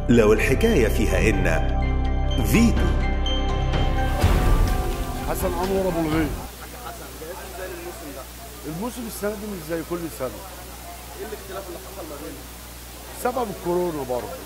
لو الحكاية فيها إن فيتو حسن انور ابو الغيث حسن جاهز ازاي للموسم ده؟ الموسم السنه دي مش زي كل سنه ايه الاختلاف اللي حصل ما بينهم؟ سبب الكورونا برضه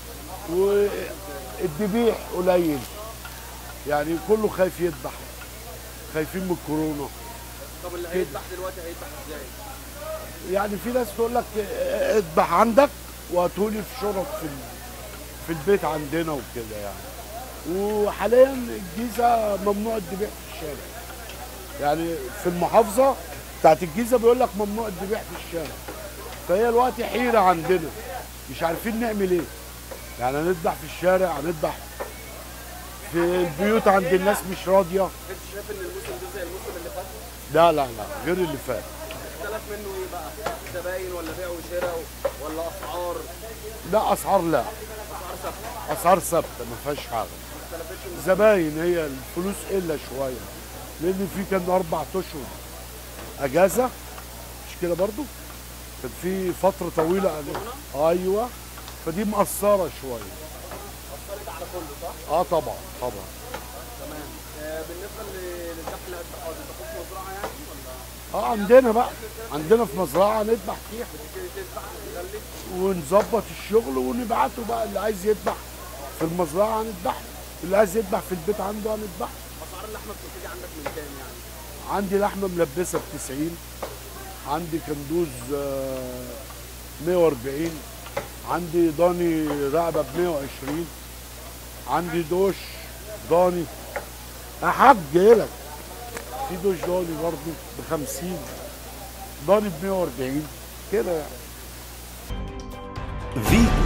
والذبيح قليل يعني كله خايف يذبح خايفين من الكورونا طب اللي هيذبح دلوقتي هيذبح ازاي؟ يعني في ناس تقول لك اذبح عندك وهاتولي في شرط في ال- في البيت عندنا وكده يعني وحاليا الجيزه ممنوع الذبيح في الشارع يعني في المحافظه بتاعت الجيزه بيقول لك ممنوع الذبيح في الشارع فهي الوقت حيره عندنا مش عارفين نعمل ايه يعني هنذبح في الشارع هنذبح في البيوت عند الناس مش راضيه انت شايف ان الموسم ده زي الموسم اللي فات؟ لا لا لا غير اللي فات اختلف منه ايه بقى؟ زباين ولا بيع وشراء ولا اسعار؟ لا اسعار لا اسعار ثابته اسعار ثابته ما فيهاش حاجه ما اختلفتش من- زباين هي الفلوس الا شويه لان في كان اربع اشهر اجازه مش كده برضو كان في فتره طويله أجازة. ايوه فدي مقصره شويه اثرت على كله صح؟ اه طبعا طبعا تمام آه بالنسبه ل- للذبح اللي هتذبحه هتذبحوه في مزرعه يعني ولا اه عندنا بقى عندنا في مزرعه نذبح فيها تبتدي تذبح تخلي ونظبط الشغل ونبعته بقى اللي عايز يذبح في المزرعه هنذبحه اللي عايز يذبح في البيت عنده هنذبحه اسعار اللحمه بتبتدي عندك من كام يعني؟ عندي لحمه ملبسه ب 90 عندي كندوز آه، 140 عندي ضاني رقبه ب 120 عندي دوش ضاني يا حاج لك في دوش ضاني برضه ب 50 ضاني ب 140 كده يعني فيتو